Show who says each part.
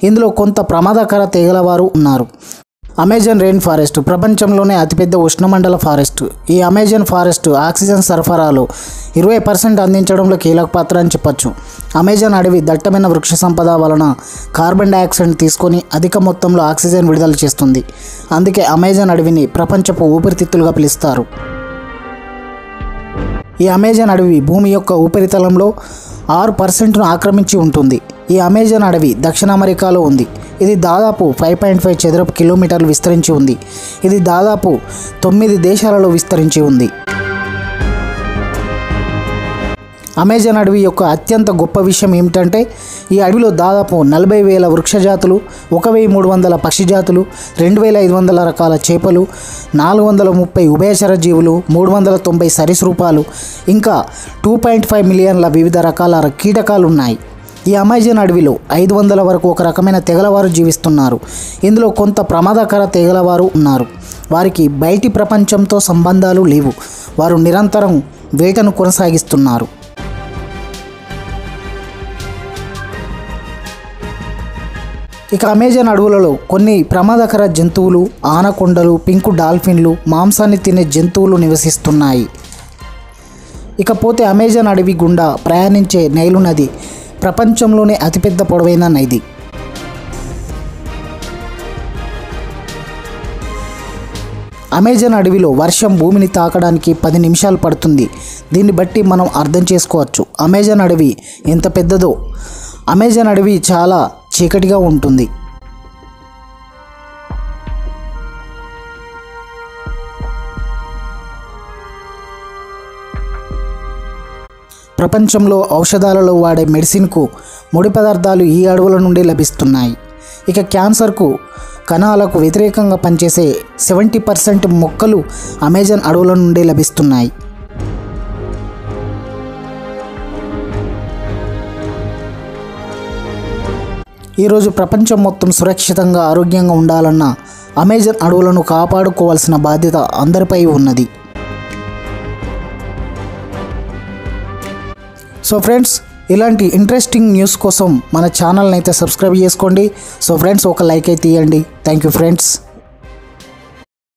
Speaker 1: ఇందులో కొంత ప్రమాదకర తెగల వారు ఉన్నారు అమెజాన్ రెయిన్ ఫారెస్ట్ ప్రపంచంలోనే అతిపెద్ద ఉష్ణమండల ఫారెస్ట్ ఈ అమెజాన్ ఫారెస్ట్ ఆక్సిజన్ సరఫరాలో ఇరవై పర్సెంట్ అందించడంలో కీలక పాత్ర అని చెప్పొచ్చు అమెజాన్ అడవి దట్టమైన వృక్ష సంపద వలన కార్బన్ డైఆక్సైడ్ తీసుకొని అధిక మొత్తంలో ఆక్సిజన్ విడుదల చేస్తుంది అందుకే అమెజాన్ అడవిని ప్రపంచపు ఊపిరితిత్తులుగా పిలుస్తారు ఈ అమెజాన్ అడవి భూమి యొక్క ఉపరితలంలో ఆరు పర్సెంట్ను ఆక్రమించి ఉంటుంది ఈ అమెజాన్ అడవి దక్షిణ అమెరికాలో ఉంది ఇది దాదాపు ఫైవ్ పాయింట్ ఫైవ్ చదరపు కిలోమీటర్లు విస్తరించి ఉంది ఇది దాదాపు తొమ్మిది దేశాలలో విస్తరించి ఉంది అమెజాన్ అడవి యొక్క అత్యంత గొప్ప విషయం ఏమిటంటే ఈ అడవిలో దాదాపు నలభై వేల వృక్ష జాతులు ఒక వెయ్యి మూడు వందల పక్షి జాతులు రెండు వేల ఐదు వందల రకాల చేపలు నాలుగు వందల ముప్పై ఉభయచర జీవులు మూడు వందల తొంభై సరీసృపాలు ఇంకా టూ పాయింట్ ఫైవ్ మిలియన్ల వివిధ రకాల కీటకాలు ఉన్నాయి ఈ అమెజాన్ అడవిలో ఐదు వందల వరకు ఒక రకమైన తెగలవారు జీవిస్తున్నారు ఇందులో కొంత ప్రమాదకర తెగలవారు ఉన్నారు వారికి బయటి ప్రపంచంతో సంబంధాలు లేవు వారు నిరంతరం వేటను కొనసాగిస్తున్నారు ఇక అమెజాన్ అడవులలో కొన్ని ప్రమాదకర జంతువులు ఆనకొండలు పింకు డాల్ఫిన్లు మాంసాన్ని తినే జంతువులు నివసిస్తున్నాయి ఇకపోతే అమెజాన్ అడవి గుండా ప్రయాణించే నైలు నది ప్రపంచంలోనే అతిపెద్ద పొడవైన నది అమెజాన్ అడవిలో వర్షం భూమిని తాకడానికి పది నిమిషాలు పడుతుంది దీన్ని బట్టి మనం అర్థం చేసుకోవచ్చు అమెజాన్ అడవి ఎంత పెద్దదో అమెజాన్ అడవి చాలా చీకటిగా ఉంటుంది ప్రపంచంలో ఔషధాలలో వాడే మెడిసిన్కు ముడి పదార్థాలు ఈ అడవుల నుండి లభిస్తున్నాయి ఇక క్యాన్సర్కు కణాలకు వ్యతిరేకంగా పనిచేసే సెవెంటీ పర్సెంట్ మొక్కలు అమెజాన్ అడవుల నుండి లభిస్తున్నాయి ఈరోజు ప్రపంచం మొత్తం సురక్షితంగా ఆరోగ్యంగా ఉండాలన్న అమెజాన్ అడవులను కాపాడుకోవాల్సిన బాధ్యత అందరిపై ఉన్నది సో ఫ్రెండ్స్ ఇలాంటి ఇంట్రెస్టింగ్ న్యూస్ కోసం మన ఛానల్ని అయితే సబ్స్క్రైబ్ చేసుకోండి సో ఫ్రెండ్స్ ఒక లైక్ అయితే ఇవ్వండి థ్యాంక్ యూ ఫ్రెండ్స్